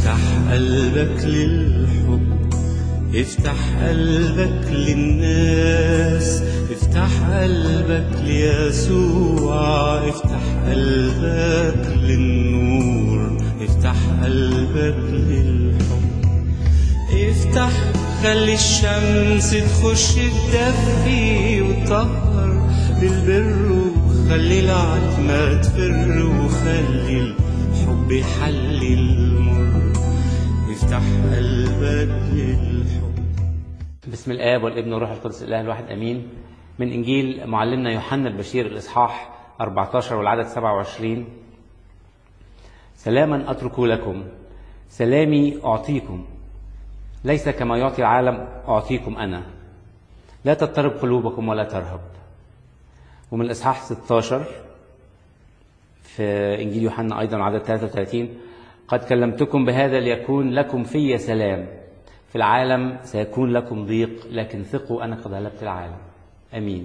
افتح قلبك للحب افتح قلبك للناس افتح قلبك ليسوع افتح قلبك للنور افتح قلبك للحب افتح خلي الشمس تخش تدفي وتطهر بالبر وخلي العتمة تفر وخلي الحب يحلي المر افتح قلبك للحب بسم الآب والابن والروح القدس الإله الواحد أمين من إنجيل معلمنا يوحنا البشير الإصحاح 14 والعدد 27 سلاما أترك لكم سلامي أعطيكم ليس كما يعطي العالم أعطيكم أنا لا تضطرب قلوبكم ولا ترهب ومن الإصحاح 16 في إنجيل يوحنا أيضا عدد 33 قد كلمتكم بهذا ليكون لكم في سلام في العالم سيكون لكم ضيق لكن ثقوا أنا قد غلبت العالم أمين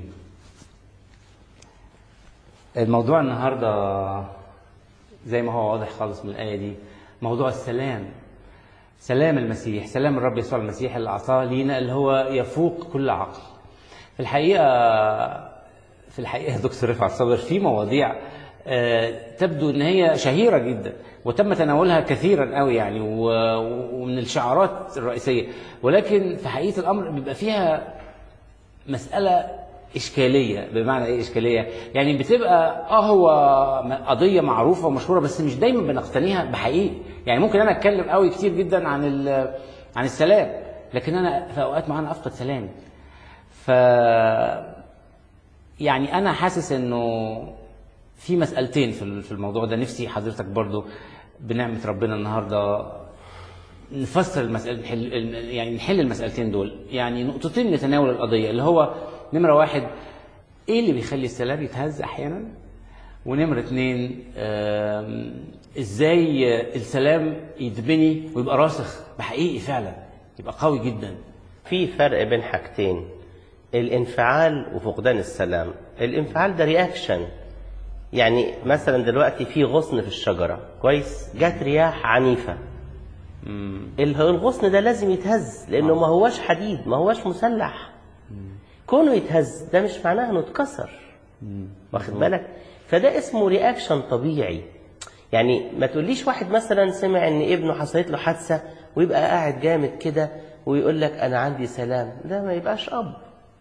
الموضوع النهاردة زي ما هو واضح خالص من الآية دي موضوع السلام سلام المسيح سلام الرب يسوع المسيح اللي أعطاه لينا اللي هو يفوق كل عقل في الحقيقة في الحقيقة دكتور رفعت صبر في مواضيع آه، تبدو ان هي شهيره جدا وتم تناولها كثيرا قوي يعني و- ومن الشعارات الرئيسيه ولكن في حقيقه الامر بيبقى فيها مساله اشكاليه بمعنى ايه اشكاليه يعني بتبقى اه هو م- قضيه معروفه ومشهوره بس مش دايما بنقتنيها بحقيقي يعني ممكن انا اتكلم قوي كتير جدا عن ال- عن السلام لكن انا في اوقات معينه افقد سلامي ف يعني انا حاسس انه في مسألتين في في الموضوع ده نفسي حضرتك برضو بنعمة ربنا النهاردة نفسر المسألة نحل يعني نحل المسألتين دول يعني نقطتين نتناول القضية اللي هو نمرة واحد ايه اللي بيخلي السلام يتهز احيانا ونمرة اتنين آم، ازاي السلام يتبني ويبقى راسخ بحقيقي فعلا يبقى قوي جدا في فرق بين حاجتين الانفعال وفقدان السلام الانفعال ده رياكشن يعني مثلا دلوقتي في غصن في الشجرة كويس جت رياح عنيفة ال- الغصن ده لازم يتهز لانه ما هواش حديد ما هواش مسلح كونه يتهز ده مش معناه انه اتكسر واخد بالك فده اسمه رياكشن طبيعي يعني ما تقوليش واحد مثلا سمع ان ابنه حصلت له حادثه ويبقى قاعد جامد كده ويقول لك انا عندي سلام ده ما يبقاش اب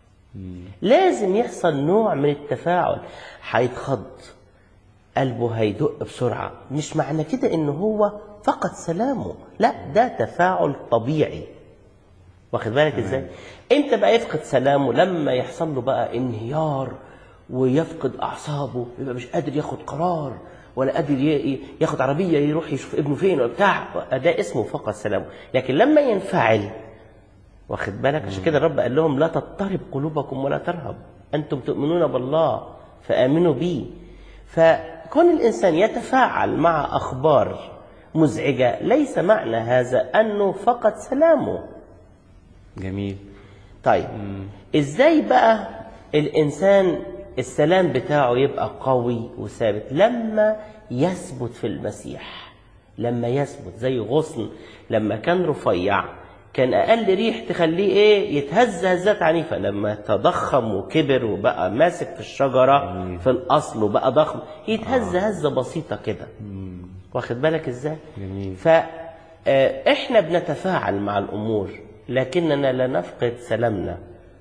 لازم يحصل نوع من التفاعل هيتخض قلبه هيدق بسرعه مش معنى كده ان هو فقد سلامه لا ده تفاعل طبيعي واخد بالك ازاي امتى بقى يفقد سلامه لما يحصل له بقى انهيار ويفقد اعصابه يبقى مش قادر ياخد قرار ولا قادر ي- ياخد عربيه يروح يشوف ابنه فين ولا بتاع ده اسمه فقد سلامه لكن لما ينفعل واخد بالك عشان كده الرب قال لهم لا تضطرب قلوبكم ولا ترهب انتم تؤمنون بالله فامنوا بي فكون الانسان يتفاعل مع اخبار مزعجه ليس معنى هذا انه فقد سلامه جميل طيب ازاي بقى الانسان السلام بتاعه يبقى قوي وثابت لما يثبت في المسيح لما يثبت زي غصن لما كان رفيع كان اقل ريح تخليه ايه يتهز هزات عنيفه لما تضخم وكبر وبقى ماسك في الشجره في الاصل وبقى ضخم يتهز هزه بسيطه كده واخد بالك ازاي جميل. فاحنا بنتفاعل مع الامور لكننا لا نفقد سلامنا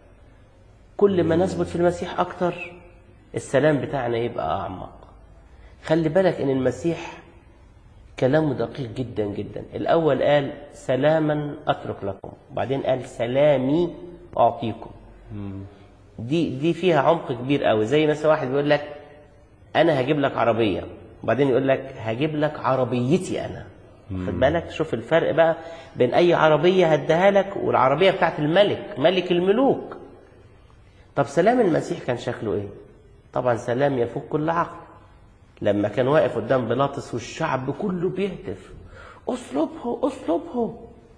كل ما نثبت في المسيح اكتر السلام بتاعنا يبقى اعمق خلي بالك ان المسيح كلامه دقيق جدا جدا الاول قال سلاما اترك لكم وبعدين قال سلامي اعطيكم دي دي فيها عمق كبير قوي زي مثلا واحد بيقول لك انا هجيب لك عربيه وبعدين يقول لك هجيب لك عربيتي انا خد بالك شوف الفرق بقى بين اي عربيه هديها لك والعربيه بتاعت الملك ملك الملوك طب سلام المسيح كان شكله ايه طبعا سلام يفوق كل عقل لما كان واقف قدام بيلاطس والشعب كله بيهتف اصلبه اصلبه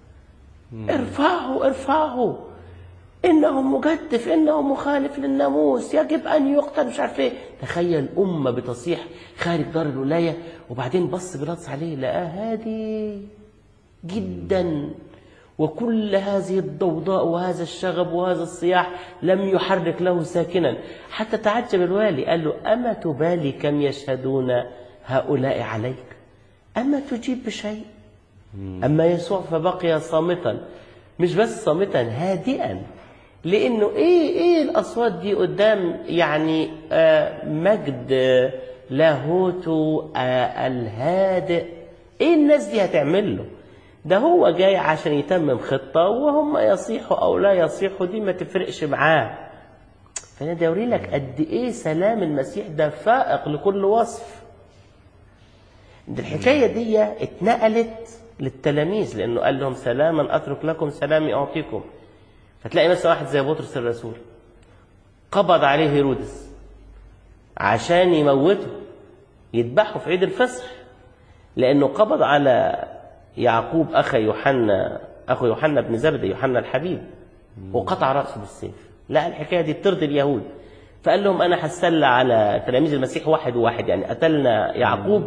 ارفعه ارفعه انه مجدف انه مخالف للناموس يجب ان يقتل مش عارف ايه تخيل امه بتصيح خارج دار الولايه وبعدين بص بيلاطس عليه لقاه هادي جدا وكل هذه الضوضاء وهذا الشغب وهذا الصياح لم يحرك له ساكنا حتى تعجب الوالي قال له أما تبالي كم يشهدون هؤلاء عليك أما تجيب بشيء أما يسوع فبقي صامتا مش بس صامتا هادئا لأنه إيه إيه الأصوات دي قدام يعني آه مجد آه، لاهوته آه الهادئ إيه الناس دي هتعمل له ده هو جاي عشان يتمم خطة وهم يصيحوا أو لا يصيحوا دي ما تفرقش معاه فأنا ده يوري لك قد إيه سلام المسيح ده فائق لكل وصف ده الحكاية دي اتنقلت للتلاميذ لأنه قال لهم سلاما أترك لكم سلامي أعطيكم فتلاقي مثلا واحد زي بطرس الرسول قبض عليه هيرودس عشان يموته يذبحه في عيد الفصح لأنه قبض على يعقوب أخي يوحنا أخو يوحنا بن زبدة يوحنا الحبيب وقطع رأسه بالسيف لا الحكاية دي بترضي اليهود فقال لهم أنا هتسلى على تلاميذ المسيح واحد وواحد يعني قتلنا يعقوب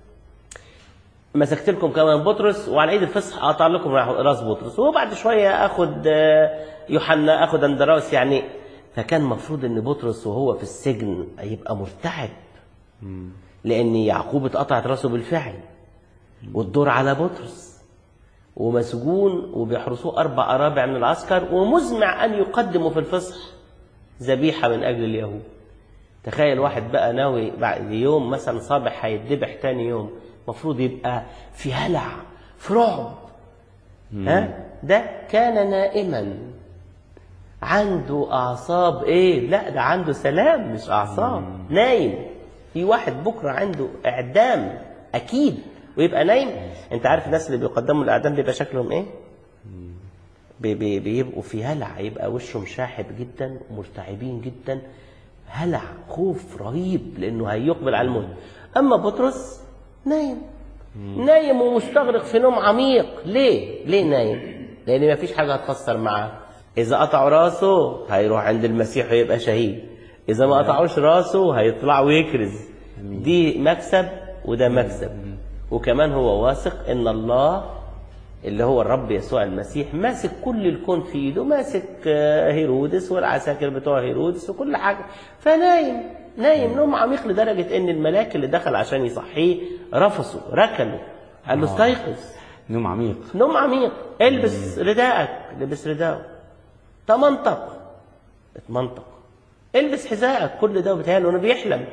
مسكت لكم كمان بطرس وعلى عيد الفصح اقطع لكم راس بطرس وبعد شويه اخد آه، يوحنا اخد اندراوس يعني فكان المفروض ان بطرس وهو في السجن يبقى مرتعب لان يعقوب اتقطعت راسه بالفعل والدور على بطرس ومسجون وبيحرسوه اربع ارابع من العسكر ومزمع ان يقدموا في الفصح ذبيحه من اجل اليهود تخيل واحد بقى ناوي بعد يوم مثلا صابح هيتذبح تاني يوم المفروض يبقى في هلع في رعب ها ده كان نائما عنده اعصاب ايه لا ده عنده سلام مش اعصاب نايم في واحد بكره عنده اعدام اكيد ويبقى نايم انت عارف الناس اللي بيقدموا الاعدام بيبقى شكلهم ايه بي بي بيبقوا في هلع يبقى وشهم شاحب جدا ومرتعبين جدا هلع خوف رهيب لانه هيقبل على الموت اما بطرس نايم نايم ومستغرق في نوم عميق ليه ليه نايم لان ما فيش حاجه هتفسر معاه اذا قطعوا راسه هيروح عند المسيح ويبقى شهيد اذا ما قطعوش راسه هيطلع ويكرز دي مكسب وده مكسب وكمان هو واثق ان الله اللي هو الرب يسوع المسيح ماسك كل الكون في ايده ماسك آه، هيرودس والعساكر بتوع هيرودس وكل حاجه فنايم نايم نوم عميق لدرجه ان الملاك اللي دخل عشان يصحيه رفصوا ركلوا قال له استيقظ نوم عميق نوم عميق البس رداءك لبس رداءه تمنطق اتمنطق البس حذائك كل ده بتهيأله انه بيحلم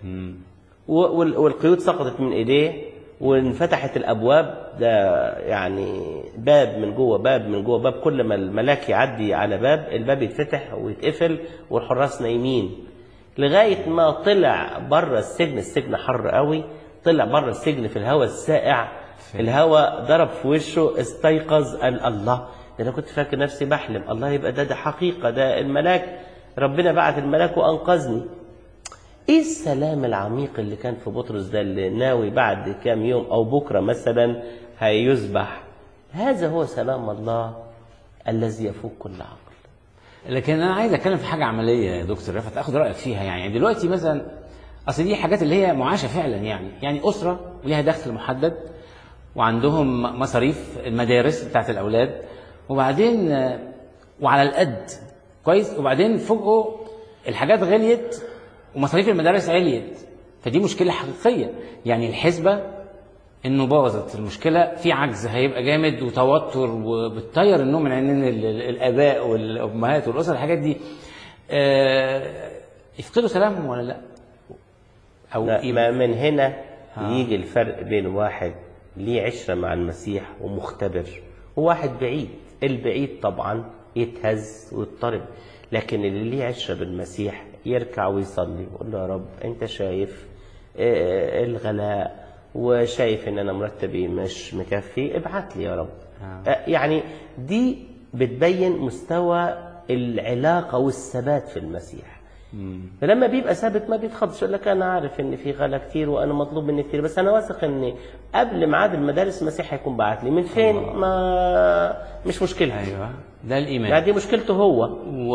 و- وال- والقيود سقطت من ايديه وانفتحت الابواب ده يعني باب من جوه باب من جوه باب كل ما الملاك يعدي على باب الباب يتفتح ويتقفل والحراس نايمين لغايه ما طلع بره السجن السجن حر قوي طلع بره السجن في الهواء الساقع الهواء ضرب في وشه استيقظ قال الله ده انا كنت فاكر نفسي بحلم الله يبقى ده ده حقيقه ده الملاك ربنا بعت الملاك وانقذني ايه السلام العميق اللي كان في بطرس ده اللي ناوي بعد كام يوم او بكره مثلا هيذبح هذا هو سلام الله الذي يفوق كل عقل لكن انا عايز اتكلم في حاجه عمليه يا دكتور رفعت اخد رايك فيها يعني دلوقتي مثلا اصل دي حاجات اللي هي معاشه فعلا يعني يعني اسره وليها دخل محدد وعندهم مصاريف المدارس بتاعت الاولاد وبعدين آه، وعلى القد كويس وبعدين فوقه الحاجات غليت ومصاريف المدارس عليت فدي مشكله حقيقيه يعني الحسبه انه باظت المشكله في عجز هيبقى جامد وتوتر وبتطير النوم من عينين ال- ال- الاباء والامهات والاسر الحاجات دي آه، يفقدوا سلامهم ولا لا؟ او لا يبقى- ما من هنا آه. يجي الفرق بين واحد ليه عشرة مع المسيح ومختبر وواحد بعيد البعيد طبعا يتهز ويضطرب لكن اللي ليه عشرة بالمسيح يركع ويصلي ويقول له يا رب انت شايف آه، الغلاء وشايف ان انا مرتبي مش مكفي ابعت لي يا رب آه. آه، يعني دي بتبين مستوى العلاقة والثبات في المسيح فلما بيبقى ثابت ما بيتخضش يقول لك انا عارف ان في غلا كتير وانا مطلوب مني كتير بس انا واثق ان قبل ميعاد المدارس المسيح هيكون بعت لي من فين ما مش مشكلة ايوه ده الايمان يعني دي مشكلته هو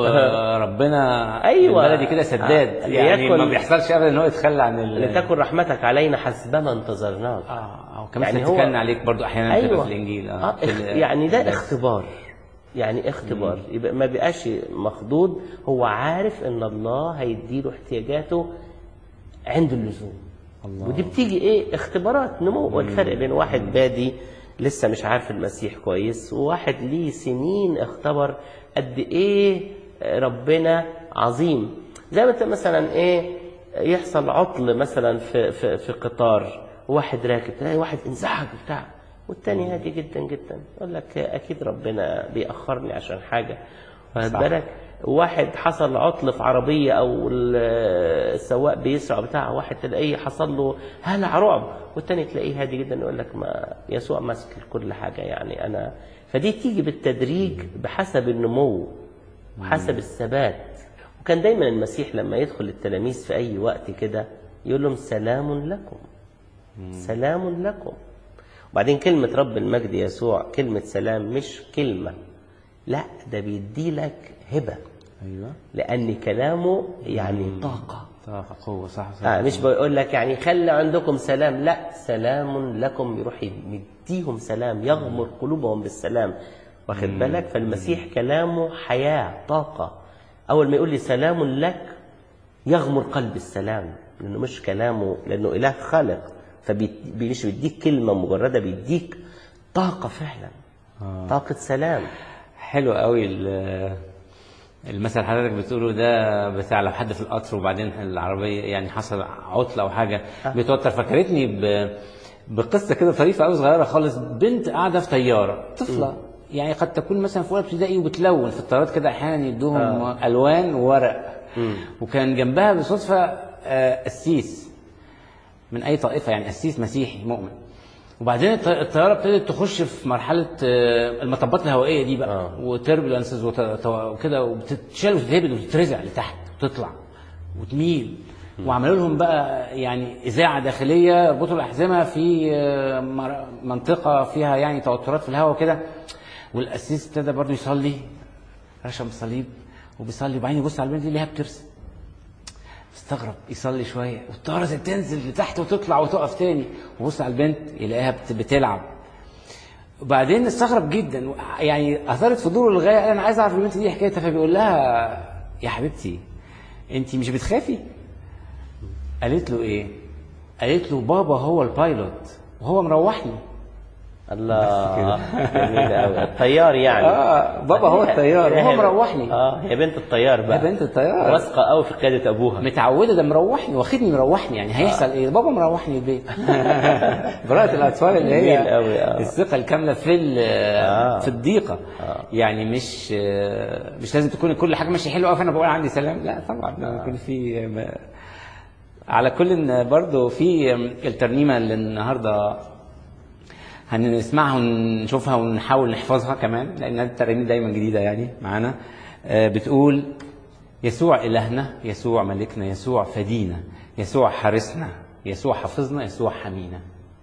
وربنا أيوة. البلدي كده سداد آه. يعني ليكن- ما بيحصلش ابدا ان هو يتخلى عن ال لتكن رحمتك علينا حسبما انتظرناك اه وكمان يعني يعني هو- اتكلنا عليك برضو احيانا أيوة. ايوه في الانجيل آه. في اخ... ال- يعني ده القداس. اختبار يعني اختبار يبقى ما بقاش مخضوض هو عارف ان الله هيديله احتياجاته عند اللزوم الله. ودي بتيجي ايه اختبارات نمو والفرق بين واحد بادي لسه مش عارف المسيح كويس وواحد ليه سنين اختبر قد ايه ربنا عظيم زي ما انت مثلا ايه يحصل عطل مثلا في في في قطار واحد راكب تلاقي واحد انزعج بتاع والتاني هادي جدا جدا يقول لك اكيد ربنا بيأخرني عشان حاجه واخد صح. بالك واحد حصل عطل في عربية أو ال- السواق بيسرع بتاع واحد تلاقيه حصل له هلع رعب والتاني تلاقيه هادي جدا يقول لك ما يسوع ماسك كل حاجة يعني أنا فدي تيجي بالتدريج بحسب النمو وحسب الثبات وكان دايما المسيح لما يدخل التلاميذ في أي وقت كده يقول لهم سلام لكم سلام لكم وبعدين كلمة رب المجد يسوع كلمة سلام مش كلمة لا ده بيدي لك هبة ايوه لأن كلامه يعني طاقة طاقه قوه صح صح آه مش بيقول لك يعني خلي عندكم سلام لا سلام لكم يروح يديهم سلام يغمر قلوبهم بالسلام واخد بالك فالمسيح كلامه حياة طاقة أول ما يقول لي سلام لك يغمر قلب السلام لأنه مش كلامه لأنه إله خالق فمش بيديك كلمة مجردة بيديك طاقة فعلا طاقة سلام حلو قوي ال- المثل حضرتك بتقوله ده بتاع لو حد في القطر وبعدين العربيه يعني حصل عطله او حاجه بيتوتر فكرتني ب بقصه كده طريفه قوي صغيره خالص بنت قاعده في طياره طفله يعني قد تكون مثلا في اولى ابتدائي وبتلون في الطيارات كده احيانا يدوهم آه. الوان وورق وكان جنبها بالصدفه آه، قسيس من اي طائفه يعني قسيس مسيحي مؤمن وبعدين الط- الطياره ابتدت تخش في مرحله آه، المطبات الهوائيه دي بقى آه. وتربلنسز وكده وبتتشال وتتهبد وتترزع لتحت وتطلع وتميل وعملوا لهم بقى يعني اذاعه داخليه يربطوا الاحزمه في آه، مر- منطقه فيها يعني توترات في الهواء وكده والقسيس ابتدى برضه يصلي رشم صليب وبيصلي وبعدين يبص على البنت دي يلاقيها بترسم استغرب يصلي شويه والطياره زي تنزل لتحت وتطلع وتقف تاني وبص على البنت يلاقيها بت- بتلعب وبعدين استغرب جدا يعني اثارت فضوله للغايه قال انا عايز اعرف البنت دي إيه حكايتها فبيقول لها يا حبيبتي انت مش بتخافي قالت له ايه قالت له بابا هو البايلوت وهو مروحني الله جميل قوي الطيار يعني اه بابا هو الطيار وهو هي- مروحني اه هي بنت الطيار بقى هي بنت الطيار. واثقه قوي في قياده ابوها متعوده ده مروحني واخدني مروحني يعني هيحصل ايه بابا مروحني البيت براءة الاطفال اللي هي جميل أوي، آه. الثقه الكامله في ال- آه. في الضيقه آه. يعني مش مش لازم تكون كل حاجه ماشيه حلوه فانا بقول عندي سلام لا طبعا لما يكون في ما- على كل إن برضو في الترنيمه اللي النهارده هنسمعها ونشوفها ونحاول نحفظها كمان لان الترانيم دايما جديده يعني معانا آه، بتقول يسوع الهنا يسوع ملكنا يسوع فدينا يسوع حارسنا يسوع حافظنا يسوع حمينا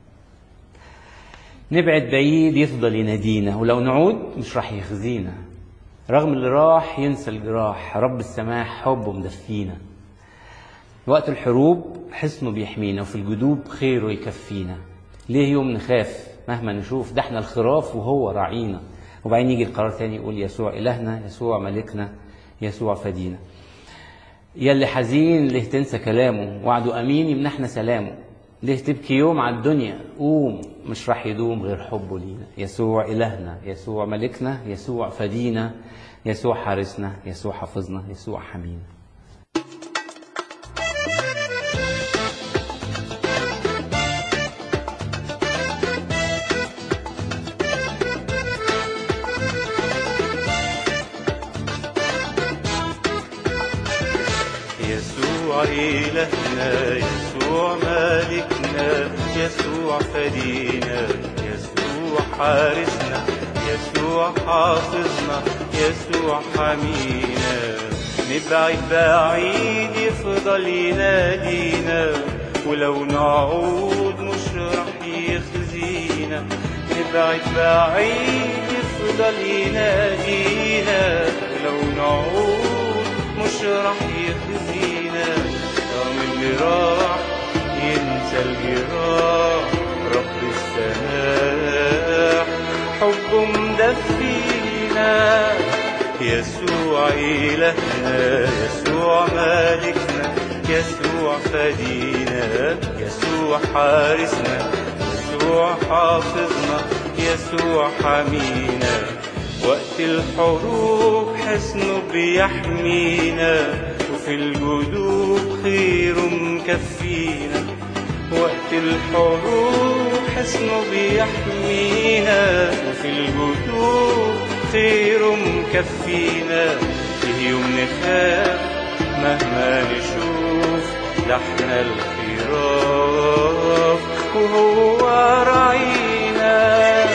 نبعد بعيد يفضل ينادينا ولو نعود مش راح يخزينا رغم اللي راح ينسى الجراح رب السماح حبه مدفينا وقت الحروب حصنه بيحمينا وفي الجدوب خيره يكفينا ليه يوم نخاف مهما نشوف ده احنا الخراف وهو راعينا وبعدين يجي القرار تاني يقول يسوع إلهنا يسوع ملكنا يسوع فدينا يا اللي حزين ليه تنسى كلامه وعده أمين يمنحنا سلامه ليه تبكي يوم على الدنيا قوم مش راح يدوم غير حبه لينا يسوع إلهنا يسوع ملكنا يسوع فدينا يسوع حارسنا يسوع حافظنا يسوع حمينا يسوع إلهنا يسوع مالكنا يسوع فدينا يسوع حارسنا يسوع حافظنا يسوع حمينا نبعد بعيد يفضل ينادينا ولو نعود مش راح يخزينا نبعد بعيد يفضل يفضل ينادينا ولو نعود مش راح يخزينا رغم اللي راح ينسى الجراح رب السماح حبه مدفينا يسوع إلهنا يسوع مالكنا يسوع فدينا يسوع حارسنا يسوع حافظنا يسوع حمينا وقت الحروب حسنه بيحمينا وفي الجدوب خير مكفينا وقت الحروب حسنه بيحمينا وفي الجدوب خير مكفينا في يوم نخاف مهما نشوف ده احنا الخراف وهو راعينا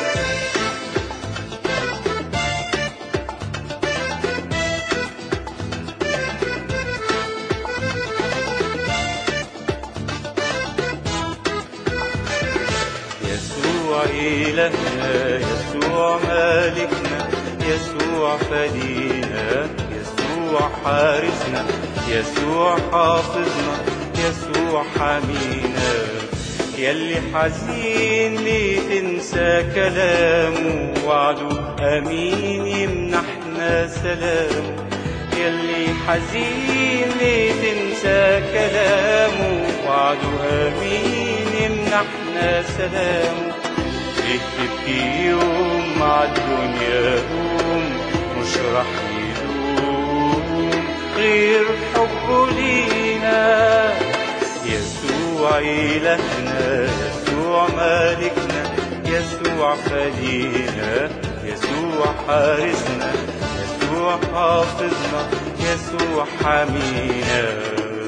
يسوع إلهنا يسوع مالكنا يسوع فدينا يسوع حارسنا يسوع حافظنا يسوع حمينا يلي حزين ليه تنسى كلامه وعده أمين يمنحنا سلامه يلي حزين ليه تنسى كلامه وعده أمين يمنحنا سلامه ليه تبكي يوم مع الدنيا قوم مش راح يدوم غير حبه لينا يسوع إلهنا يسوع مالكنا يسوع فدينا يسوع حارسنا يسوع حافظنا يسوع حمينا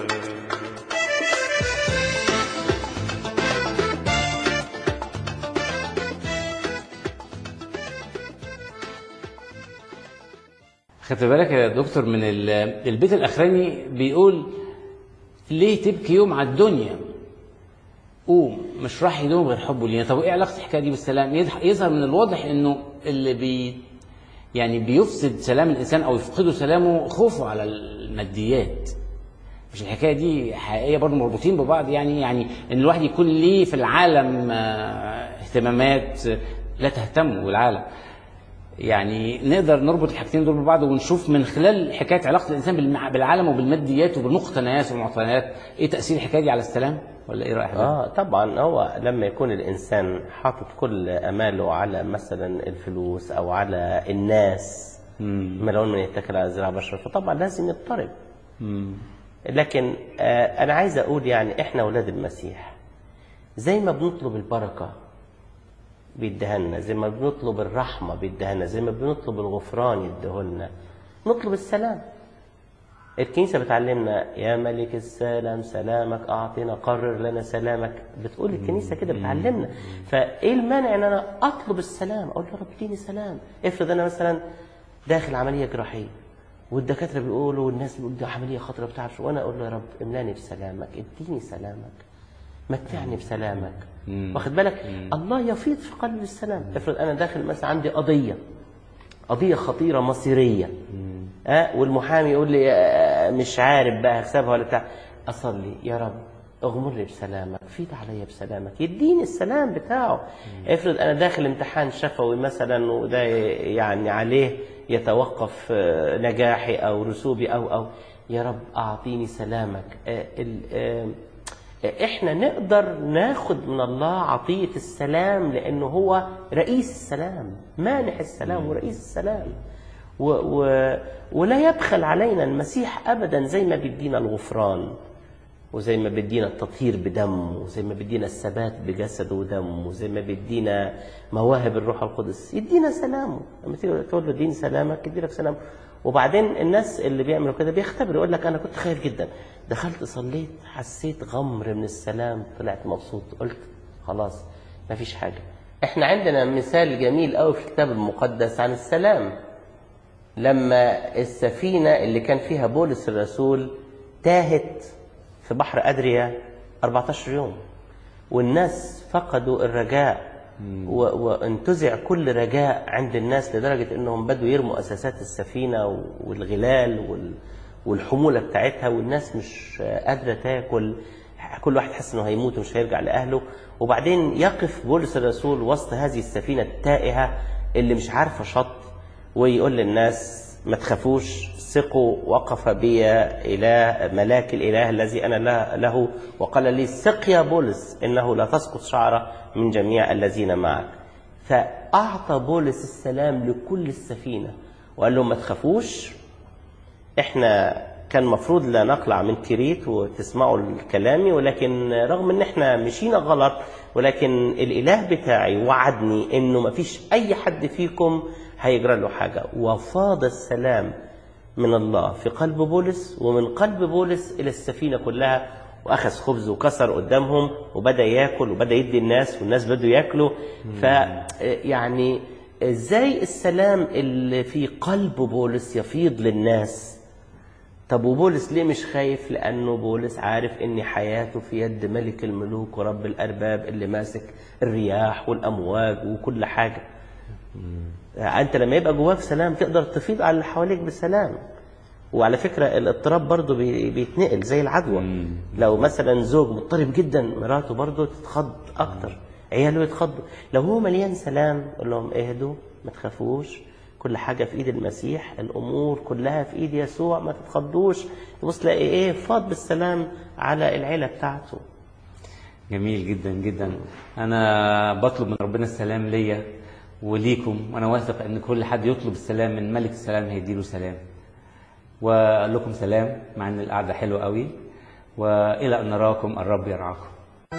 خدت بالك يا دكتور من ال- البيت الاخراني بيقول ليه تبكي يوم على الدنيا قوم مش راح يدوم غير حبه لينا طب ايه علاقه الحكايه دي بالسلام يضح- يظهر من الواضح انه اللي بي يعني بيفسد سلام الانسان او يفقده سلامه خوفه على الماديات مش الحكايه دي حقيقيه برضه مربوطين ببعض يعني يعني ان الواحد يكون ليه في العالم آه، اهتمامات آه، لا تهتم بالعالم يعني نقدر نربط الحاجتين دول ببعض ونشوف من خلال حكايه علاقه الانسان بالمع- بالعالم وبالماديات وبالمقتنيات والمعطيات ايه تاثير الحكايه دي على السلام ولا ايه رايك اه طبعا هو لما يكون الانسان حاطط كل اماله على مثلا الفلوس او على الناس ملون من يتكل على زراعة بشر فطبعا لازم يضطرب لكن آه انا عايز اقول يعني احنا اولاد المسيح زي ما بنطلب البركه بيديها زي ما بنطلب الرحمه بيديها زي ما بنطلب الغفران يديهولنا نطلب السلام الكنيسة بتعلمنا يا ملك السلام سلامك أعطنا قرر لنا سلامك بتقول الكنيسة كده بتعلمنا فإيه المانع إن أنا أطلب السلام أقول له يا رب اديني سلام افرض أنا مثلا داخل عملية جراحية والدكاترة بيقولوا والناس بيقولوا دي عملية خطرة بتاع وأنا أقول له يا رب املاني بسلامك اديني سلامك متعني بسلامك واخد بالك الله يفيض في قلبي السلام افرض أنا داخل مثلا عندي قضية قضية خطيرة مصيرية أه والمحامي يقول لي آه، مش عارف بقى هكسبها ولا بتاع أصلي يا رب اغمر لي بسلامك فيد عليا بسلامك يديني السلام بتاعه افرض انا داخل امتحان شفوي مثلا وده يعني عليه يتوقف آه، نجاحي او رسوبي او او يا رب اعطيني سلامك آه، ال- آه، احنا نقدر ناخد من الله عطية السلام لانه هو رئيس السلام مانح السلام ورئيس السلام و و ولا يبخل علينا المسيح ابدا زي ما بيدينا الغفران وزي ما بيدينا التطهير بدمه وزي ما بيدينا الثبات بجسده ودمه وزي ما بيدينا مواهب الروح القدس يدينا سلامه لما تيجي تقول له اديني سلامك يدي لك سلام وبعدين الناس اللي بيعملوا كده بيختبروا يقول لك انا كنت خايف جدا دخلت صليت حسيت غمر من السلام طلعت مبسوط قلت خلاص ما فيش حاجه احنا عندنا مثال جميل قوي في الكتاب المقدس عن السلام لما السفينة اللي كان فيها بولس الرسول تاهت في بحر أدريا 14 يوم والناس فقدوا الرجاء و- وانتزع كل رجاء عند الناس لدرجة انهم بدوا يرموا اساسات السفينة والغلال وال- والحمولة بتاعتها والناس مش قادرة تاكل كل واحد حس انه هيموت ومش هيرجع لاهله وبعدين يقف بولس الرسول وسط هذه السفينة التائهة اللي مش عارفة شط ويقول للناس ما تخافوش ثقوا وقف بي إله ملاك الإله الذي أنا له- له وقال لي ثق يا بولس إنه لا تسقط شعرة من جميع الذين معك فأعطى بولس السلام لكل السفينة وقال لهم ما تخافوش احنا كان مفروض لا نقلع من كريت وتسمعوا كلامي ولكن رغم ان احنا مشينا غلط ولكن الاله بتاعي وعدني انه مفيش اي حد فيكم هيجرى له حاجه وفاض السلام من الله في قلب بولس ومن قلب بولس الى السفينه كلها واخذ خبز وكسر قدامهم وبدا ياكل وبدا يدي الناس والناس بدوا ياكلوا ف يعني ازاي السلام اللي في قلب بولس يفيض للناس طب وبولس ليه مش خايف لانه بولس عارف ان حياته في يد ملك الملوك ورب الارباب اللي ماسك الرياح والامواج وكل حاجه انت لما يبقى جواك سلام تقدر تفيض على اللي حواليك بسلام وعلى فكرة الاضطراب برضه بي- بيتنقل زي العدوى لو مثلا زوج مضطرب جدا مراته برضه تتخض أكتر عياله يتخضوا لو هو مليان سلام قول لهم اهدوا ما تخافوش كل حاجة في إيد المسيح الأمور كلها في إيد يسوع ما تتخضوش تبص تلاقي إيه فاض بالسلام على العيلة بتاعته جميل جدا جدا انا بطلب من ربنا السلام ليا وليكم وانا واثق ان كل حد يطلب السلام من ملك السلام هيديله سلام واقول لكم سلام مع ان القعده حلوه قوي والى ان نراكم الرب يرعاكم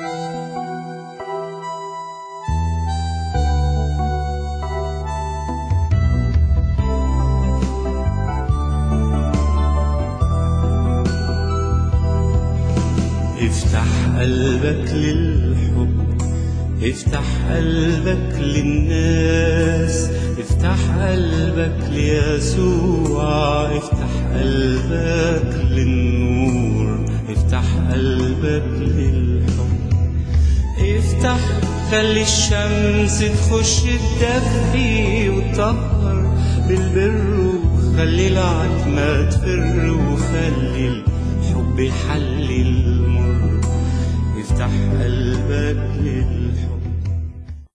افتح قلبك للحب افتح قلبك للناس افتح قلبك ليسوع افتح قلبك للنور افتح قلبك للحب افتح خلي الشمس تخش تدفي وتطهر بالبر وخلي العتمة تفر وخلي الحب يحلي المر افتح قلبك لله